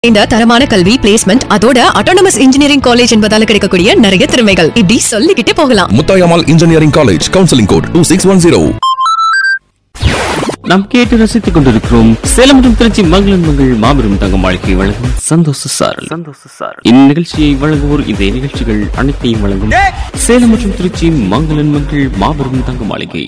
இந்த தரமான கல்வி பிளேஸ்மெண்ட் அதோட அட்டானமஸ் இன்ஜினியரிங் காலேஜ் என்பதால கிடைக்கக்கூடிய நிறைய திறமைகள் இப்படி சொல்லிக்கிட்டே போகலாம் Muthayammal engineering college counselling code two six one zero நாம் கேட்டு ரசித்துக் கொண்டிருக்கிறோம் சேலம் மற்றும் திருச்சி மங்களன் மங்கள் மாபெரும் தங்க மாளிகை வழங்கும் சந்தோஷ சாரல் சந்தோஷ சாரல் இந்நிகழ்ச்சியை வழங்குவோர் இந்த நிகழ்ச்சிகள் அனைத்தையும் வழங்கும் சேலம் மற்றும் திருச்சி மங்களன் மங்கள் மாபெரும் தங்க மாளிகை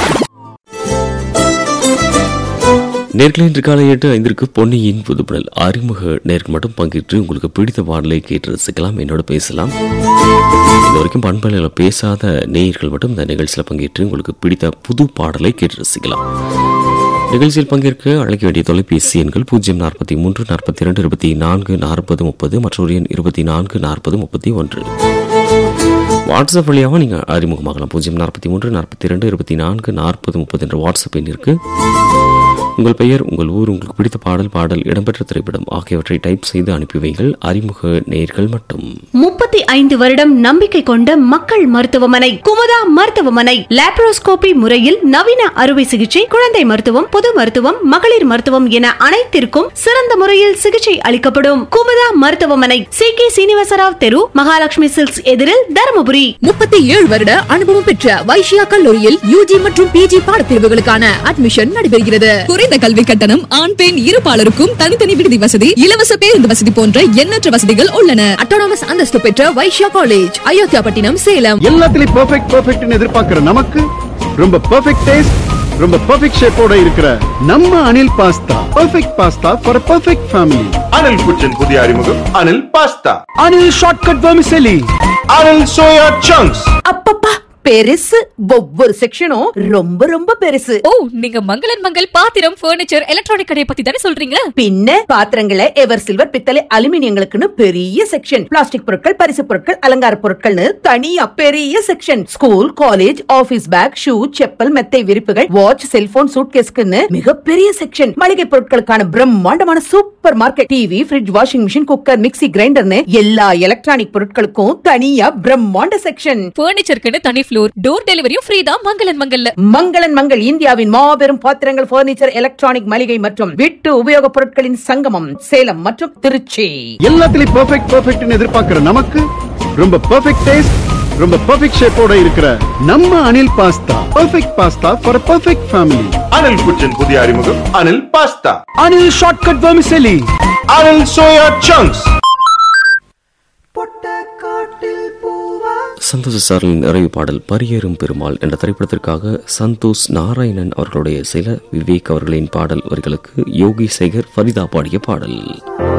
நேர்களை இன்று காலை எட்டு ஐந்திற்கு பொன்னியின் புதுப்புடல் அறிமுக நேருக்கு மட்டும் பங்கேற்று உங்களுக்கு பிடித்த பாடலை கேட்டு ரசிக்கலாம் என்னோட பேசலாம் இது வரைக்கும் பண்பலையில் பேசாத நேயர்கள் மட்டும் இந்த நிகழ்ச்சியில் பங்கேற்று உங்களுக்கு பிடித்த புது பாடலை கேட்டு ரசிக்கலாம் நிகழ்ச்சியில் பங்கேற்க அழைக்க வேண்டிய தொலைபேசி எண்கள் பூஜ்ஜியம் நாற்பத்தி மூன்று நாற்பத்தி இரண்டு இருபத்தி நான்கு நாற்பது முப்பது மற்றொரு எண் இருபத்தி நான்கு நாற்பது முப்பத்தி ஒன்று வாட்ஸ்அப் வழியாக நீங்கள் அறிமுகமாகலாம் பூஜ்ஜியம் நாற்பத்தி மூன்று நாற்பத்தி இரண்டு இருபத்தி நான்கு நாற்பது முப்பது என்ற வாட்ஸ்அப் எண்ணிற்கு உங்கள் பெயர் உங்கள் ஊர் உங்களுக்கு பிடித்த பாடல் பாடல் இடம்பெற்ற திரைப்படம் ஆகியவற்றை டைப் செய்து அனுப்பி வைங்கள் அறிமுக நேயர்கள் மட்டும் முப்பத்தி ஐந்து வருடம் நம்பிக்கை கொண்ட மக்கள் மருத்துவமனை குமுதா மருத்துவமனை லாப்ரோஸ்கோபி முறையில் நவீன அறுவை சிகிச்சை குழந்தை மருத்துவம் பொது மருத்துவம் மகளிர் மருத்துவம் என அனைத்திற்கும் சிறந்த முறையில் சிகிச்சை அளிக்கப்படும் குமுதா மருத்துவமனை சி கே சீனிவாசராவ் தெரு மகாலட்சுமி சில்க்ஸ் எதிரில் தருமபுரி முப்பத்தி ஏழு வருட அனுபவம் பெற்ற வைஷ்யா கல்லூரியில் யூஜி மற்றும் பிஜி பாடப்பிரிவுகளுக்கான அட்மிஷன் நடைபெறுகிறது குறைந்த கல்வி கட்டணம் ஆண் பெண் இருபாலருக்கும் தனித்தனி விடுதி வசதி இலவச பேருந்து வசதி போன்ற எண்ணற்ற வசதிகள் உள்ளன அட்டானமஸ் அந்தஸ்து பெற்ற வைஷ்யா காலேஜ் அயோத்தியாபட்டினம் சேலம் எல்லாத்துலயும் பெர்ஃபெக்ட் பெர்ஃபெக்ட்னு எதிர்பார்க்கிற நமக்கு ரொம்ப பெர்ஃபெக்ட் டேஸ்ட் ரொம்ப பெர்ஃபெக்ட் ஷேப்போட இருக்கிற நம்ம Anil pasta perfect pasta for perfect family Anil kitchen புதிய அறிமுகம் Anil pasta Anil shortcut vermicelli Anil soya chunks அப்பப்பா பெருசு ஒவ்வொரு செக்ஷனும் ரொம்ப ரொம்ப பெருசு ஓ நீங்க மங்களன் மங்கள் பாத்திரம் பர்னிச்சர் எலக்ட்ரானிக் கடையை பத்தி தானே சொல்றீங்க பின்ன பாத்திரங்களை எவர் சில்வர் பித்தளை அலுமினியங்களுக்குன்னு பெரிய செக்ஷன் பிளாஸ்டிக் பொருட்கள் பரிசு பொருட்கள் அலங்கார பொருட்கள்னு தனியா பெரிய section school college office bag shoe chappal மெத்தை விரிப்புகள் வாட்ச் செல்போன் சூட்கேஸ்க்குன்னு மிகப்பெரிய செக்ஷன் மளிகை பொருட்களுக்கான பிரம்மாண்டமான super market TV fridge washing machine cooker mixie கிரைண்டர்னு எல்லா எலக்ட்ரானிக் பொருட்களுக்கும் தனியா பிரம்மாண்ட செக்ஷன் பர்னிச்சருக்குன்னு தனி ஃப்ளோர் டோர் டெலிவரியும் ஃப்ரீ தான் மங்களன் மங்கல்ல மங்களன் மங்கள் இந்தியாவின் மாபெரும் பாத்திரங்கள் பர்னிச்சர் எலக்ட்ரானிக் மளிகை மற்றும் வீட்டு உபயோகப் பொருட்களின் சங்கமம் சேலம் மற்றும் திருச்சி எல்லாத்துலயும் பெர்ஃபெக்ட் பெர்ஃபெக்ட்னு எதிர்பார்க்கிற நமக்கு ரொம்ப பெர்ஃபெக்ட் டேஸ்ட் ரொம்ப பெர்ஃபெக்ட் ஷேப்போட இருக்கிற நம்ம Anil pasta perfect pasta for perfect family Anil kitchen புதிய அறிமுகம் Anil pasta Anil shortcut vermicelli Anil soya chunks சந்தோஷ சாரலின் நிறைவு பாடல் பரியேறும் பெருமாள் என்ற திரைப்படத்திற்காக சந்தோஷ் நாராயணன் அவர்களுடைய சில விவேக் அவர்களின் பாடல் வரிகளுக்கு யோகி சேகர் ஃபரிதா பாடிய பாடல்